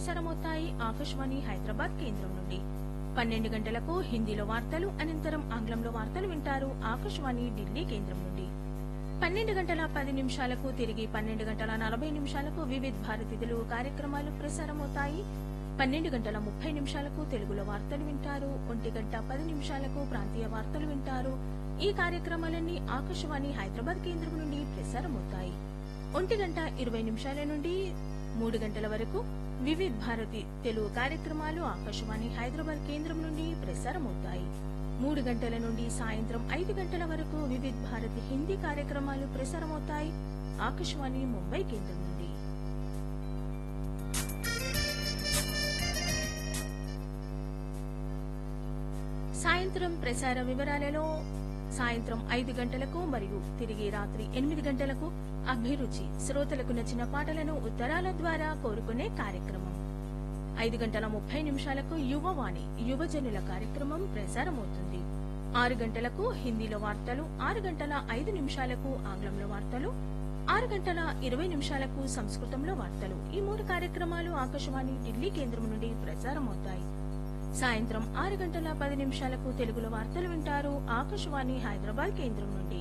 ప్రసారమవుతాయి ఆకాశవాణి హైదరాబాద్ కేంద్రం నుండి పన్నెండు గంటలకు హిందీలో వార్తలు అనంతరం ఆంగ్లంలో వార్తలు వింటారు ఆకాశవాణి ఢిల్లీ కేంద్రం నుండి పన్నెండు గంటల పది నిమిషాలకు తిరిగి పన్నెండు గంటల నలభై నిమిషాలకు వివిధ్ భారతి తెలుగు కార్యక్రమాలు ప్రసారమవుతాయి పన్నెండు గంటల ముప్పై నిమిషాలకు తెలుగులో వార్తలు వింటారు ఒంటి గంట పది నిమిషాలకు ప్రాంతీయ వార్తలు వింటారు ఈ కార్యక్రమాలన్నీ ఆకాశవాణి హైదరాబాద్ కేంద్రం నుండి ప్రసారమవుతాయి ఒంటి గంట ఇరవై నిమిషాల నుండి మూడు గంటల వరకు వివిధ్ భారతి తెలుగు కార్యక్రమాలు ఆకాశవాణి హైదరాబాద్ కేంద్రం నుండి ప్రసారమవుతాయి మూడు గంటల నుండి సాయంత్రం ఐదు గంటల వరకు వివిధ్ భారతి హిందీ కార్యక్రమాలు ప్రసారమవుతాయి ఆకాశవాణి ముంబై కేంద్రం నుండి సాయంత్రం ప్రసార వివరాలలో సాయంత్రం ఐదు గంటలకు మరియు తిరిగి రాత్రి ఎనిమిది గంటలకు అభిరుచి శ్రోతలకు నచ్చిన పాటలను ఉత్తరాల ద్వారా కోరుకునే కార్యక్రమం ఐదు గంటల ముప్పై నిమిషాలకు యువవాణి యువజనుల కార్యక్రమం ప్రసారమవుతుంది ఆరు గంటలకు హిందీలో వార్తలు ఆరు గంటల ఐదు నిమిషాలకు ఆంగ్లంలో వార్తలు ఆరు గంటల ఇరవై నిమిషాలకు సంస్కృతంలో వార్తలు ఈ మూడు కార్యక్రమాలు ఆకాశవాణి ఢిల్లీ కేంద్రం నుండి ప్రసారమవుతాయి సాయంత్రం ఆరు గంటల పది నిమిషాలకు తెలుగులో వార్తలు వింటారు ఆకాశవాణి హైదరాబాద్ కేంద్రం నుండి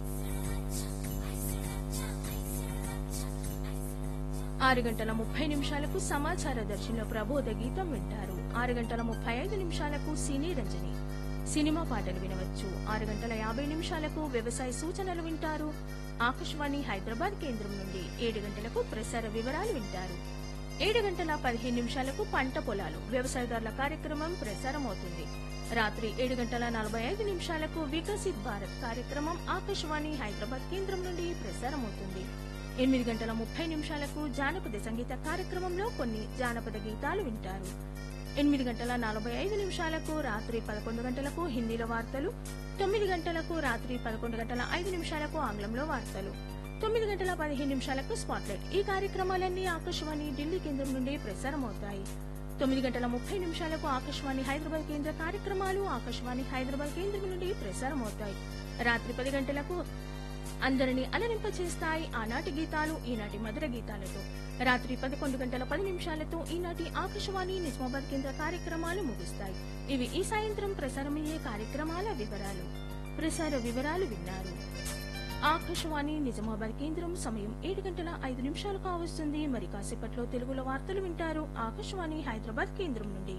ఆరు గంటల ముప్పై నిమిషాలకు సమాచార దర్శిలో ప్రబోధ గీతం వింటారు ఆరు గంటల ముప్పై ఐదు నిమిషాలకు సినీ రంజని సినిమా పాటలు వినవచ్చు ఆరు గంటల యాభై నిమిషాలకు వ్యవసాయ సూచనలు వింటారు ఆకాశవాణి హైదరాబాద్ కేంద్రం నుండి ఏడు గంటలకు ప్రసార వివరాలు వింటారు ఏడు గంటల పదిహేను నిమిషాలకు పంట పొలాలు వ్యవసాయదారుల కార్యక్రమం ప్రసారమవుతుంది రాత్రి ఏడు గంటల నలభై ఐదు నిమిషాలకు వికసిత్ భారత్ కార్యక్రమం ఆకాశవాణి హైదరాబాద్ కేంద్రం నుండి ప్రసారమవుతుంది ఎనిమిది గంటల ముప్పై నిమిషాలకు జానపద సంగీత కార్యక్రమంలో కొన్ని జానపద గీతాలు వింటారు ఎనిమిది గంటల నలభై ఐదు నిమిషాలకు రాత్రి పదకొండు గంటలకు హిందీలో వార్తలు తొమ్మిది గంటలకు రాత్రి పదకొండు గంటల ఐదు నిమిషాలకు ఆంగ్లంలో వార్తలు తొమ్మిది గంటల పదిహేను నిమిషాలకు స్పాట్లైట్ ఈ కార్యక్రమాలన్నీ ఆకాశవాణి ఢిల్లీ కేంద్రం నుండి ప్రసారమవుతాయి తొమ్మిది గంటల ముప్పై నిమిషాలకు ఆకాశవాణి హైదరాబాద్ కేంద్ర కార్యక్రమాలు ఆకాశవాణి హైదరాబాద్ కేంద్రం నుండి ప్రసారమవుతాయి రాత్రి పది గంటలకు అందరినీ అలరింప చేస్తాయి ఆనాటి గీతాలు ఈనాటి మధుర గీతాలతో రాత్రి పదకొండు గంటల పది నిమిషాలతో ఈనాటి ఆకాశవాణి నిజామాబాద్ కేంద్ర కార్యక్రమాలు ముగుస్తాయి ఇవి ఈ సాయంత్రం ప్రసారమయ్యే కార్యక్రమాల వివరాలు ప్రసార వివరాలు విన్నారు ఆకాశవాణి నిజామాబాద్ కేంద్రం సమయం ఏడు గంటల ఐదు నిమిషాలు కావస్తుంది మరి కాసేపట్లో తెలుగులో వార్తలు వింటారు ఆకాశవాణి హైదరాబాద్ కేంద్రం నుండి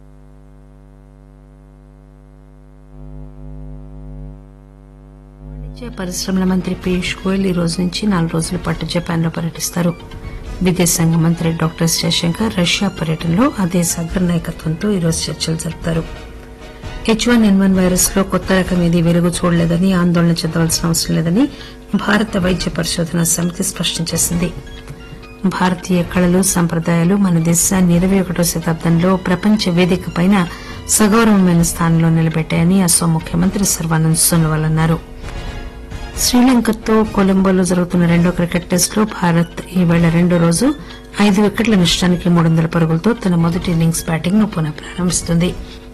వాణిజ్య పరిశ్రమల మంత్రి పీయూష్ గోయల్ ఈ రోజు నుంచి నాలుగు రోజుల పాటు జపాన్ లో పర్యటిస్తారు విదేశాంగ మంత్రి డాక్టర్ ఎస్ జయశంకర్ రష్యా పర్యటనలో ఆ దేశ అగ్ర నాయకత్వంతో ఈ రోజు చర్చలు జరుపుతారు H one N one virus లో కొత్త రకం ఏది వెలుగు చూడలేదని ఆందోళన చెందవలసిన అవసరం లేదని భారత వైద్య పరిశోధన సమితి స్పష్టం చేసింది భారతీయ కళలు సంప్రదాయాలు మన దేశాన్ని ఇరవై ఒకటో శతాబ్దంలో ప్రపంచ వేదిక పైన సగౌరవమైన స్థానంలో నిలబెట్టాయని అస్సాం ముఖ్యమంత్రి సర్వానంద్ సోనోవాల్ అన్నారు శ్రీలంకతో కొలంబోలో జరుగుతున్న రెండో క్రికెట్ టెస్టులో భారత్ ఈవేళ రెండో రోజు ఐదు వికెట్ల నష్టానికి మూడు వందల పరుగులతో తన మొదటి ఇన్నింగ్స్ బ్యాటింగ్ ను పునః ప్రారంభిస్తుంది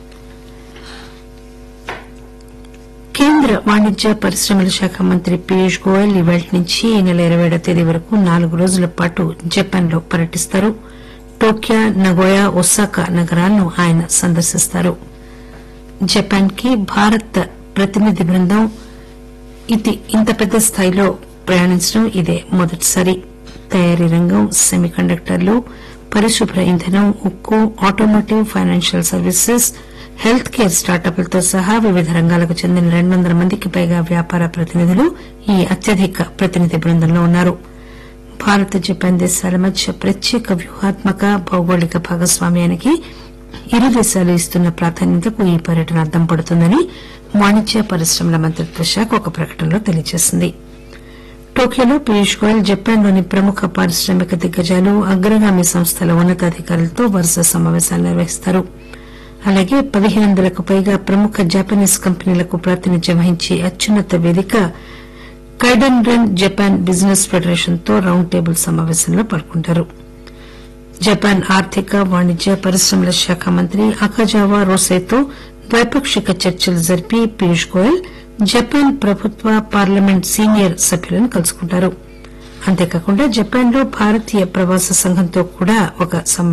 కేంద్ర వాణిజ్య పరిశ్రమల శాఖ మంత్రి పీయూష్ గోయల్ ఈ వేళ నుంచి ఈ నెల ఇరవై ఏడో తేదీ వరకు నాలుగు రోజుల పాటు జపాన్ లో పర్యటిస్తారు టోక్యో నగోయా ఒసాకా నగరాలను ఆయన సందర్శిస్తారు జపాన్ కి భారత్ ప్రతినిధి బృందం ఇది ఇంత పెద్ద స్థాయిలో ప్రయాణించడం ఇదే మొదటిసారి తయారీ రంగం సెమీ కండక్టర్లు పరిశుభ్ర ఇంధనం ఉక్కు automotive financial services health care స్టార్టప్లతో సహా వివిధ రంగాలకు చెందిన రెండు వందల మందికి పైగా వ్యాపార ప్రతినిధులు ఈ అత్యధిక ప్రతినిధి బృందంలో ఉన్నారు భారత్ జపాన్ దేశాల మధ్య ప్రత్యేక వ్యూహాత్మక భౌగోళిక భాగస్వామ్యానికి ఇరు దేశాలు ఇస్తున్న ప్రాధాన్యతకు ఈ పర్యటన అద్దం పడుతుందని వాణిజ్య పరిశ్రమల మంత్రిత్వ శాఖ ఒక ప్రకటనలో తెలియజేసింది టోక్యోలో పీయూష్ గోయల్ జపాన్లోని ప్రముఖ పారిశ్రామిక దిగ్గజాలు అగ్రగామి సంస్థల ఉన్నతాధికారులతో వరుస సమావేశాలు నిర్వహిస్తారు అలాగే పదిహేను వందలకు పైగా ప్రముఖ జపనీస్ కంపెనీలకు ప్రాతినిధ్యం వహించే అత్యున్నత వేదిక Keidanren Japan business federation తో రౌండ్ టేబుల్ సమావేశంలో పాల్గొంటారు జపాన్ ఆర్థిక వాణిజ్య పరిశ్రమల శాఖ మంత్రి అకజావా రోసైతో ద్వైపాక్షిక చర్చలు జరిపి పీయూష్ గోయల్ జపాన్ ప్రభుత్వ పార్లమెంట్ సీనియర్ సభ్యులను కలుసుకుంటారు అంతేకాకుండా జపాన్ లో భారతీయ ప్రవాస సంఘంతో కూడా ఒక సమావేశం